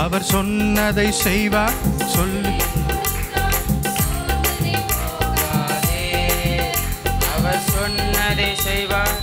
அவர் சொன்னதை செய்வார் சொல்லி போகாதே. அவர் சொன்னதை செய்வார்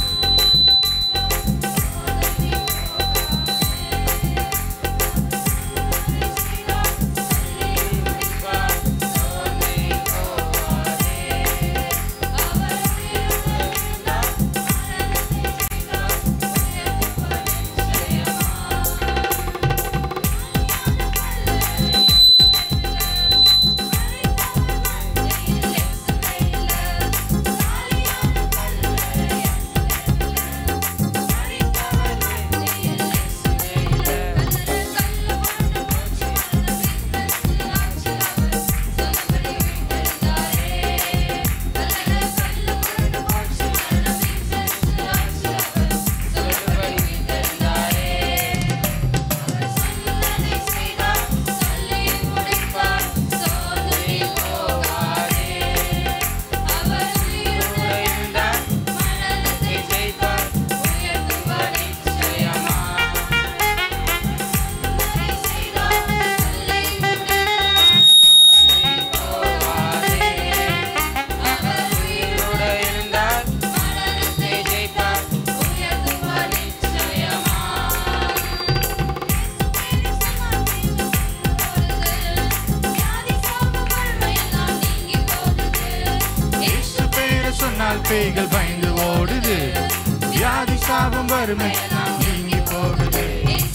இயேசு பேரை சொன்னால் பேய்கள் பயந்து ஓடுது வியாதி சாபம் வறுமை நீங்கி போடுது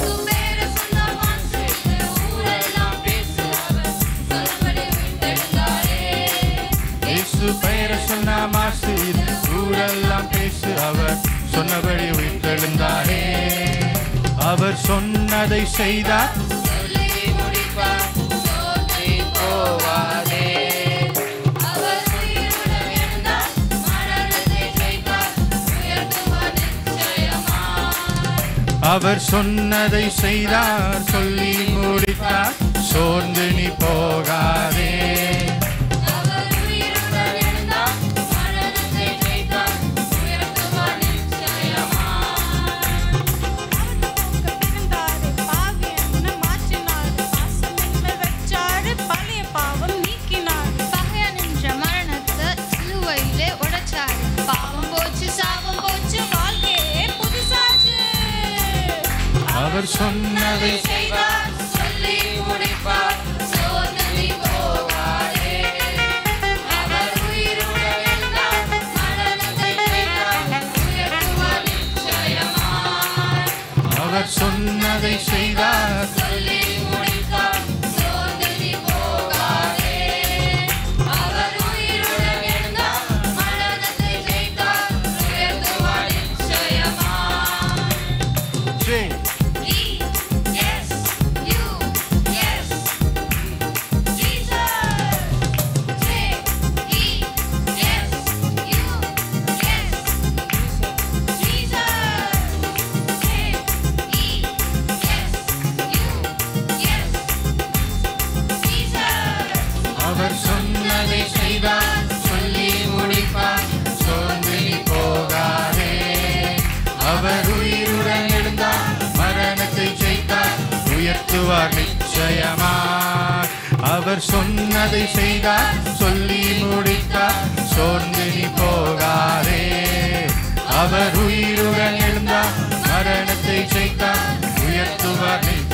இயேசு பெயரை சொன்னா மாசு ஊரெல்லாம் பேசு அவர் சொன்னபடி உயிர்த்தெழுந்தாரே அவர் சொன்னதை செய்தார் போவாதே அவர் சொன்னதை செய்தார் சொல்லி முடித்தார் சோர்ந்து நீ போகாதே பிறந்தாரு பாவி என்ன மாற்றினாரு பாசம் என்ன வச்சாரு பழைய பாவம் நீக்கினாரு பகையா நின்ற மரணத்தை சிலுவையிலே உடைச்சாரு பாவம் போச்சு சாபம் போச்சு வாழ்க்கையே புதுசாச்சு அவர் சொன்னதை செய்தார் சொல்லி முடிப்பார் சோர்ந்து நீ போகாதே அவர் உயிருடன் எழுந்தார் மரணத்தை ஜெயித்தார் உயர்த்துவார் நிச்சயமாய் அவர் சொன்னதை செய்தார் சொல்லி முடித்தார் சோர்ந்து நீ போகாதே அவர் உயிருடன் எழுந்தார் மரணத்தை ஜெயித்தார் உயர்த்துவார் நிச்சயமாய் J E S U S Jesus J E S U S Jesus J E S U S Jesus அவர் சொன்னதை செய்தார் சொல்லி முடிப்பார் சோர்ந்து நீ போகாதே அவர் உயிருடன் எழுந்தார் மரணத்தை ஜெயித்தார் உயர்த்துவார் நிச்சயமாய் அவர் சொன்னதை செய்தார் சொல்லி முடித்தார் சோர்ந்து நீ போகாதே அவர் உயிருடன் எழுந்தார் மரணத்தை ஜெயித்தார் உயர்த்துவார் நிச்சயமாய்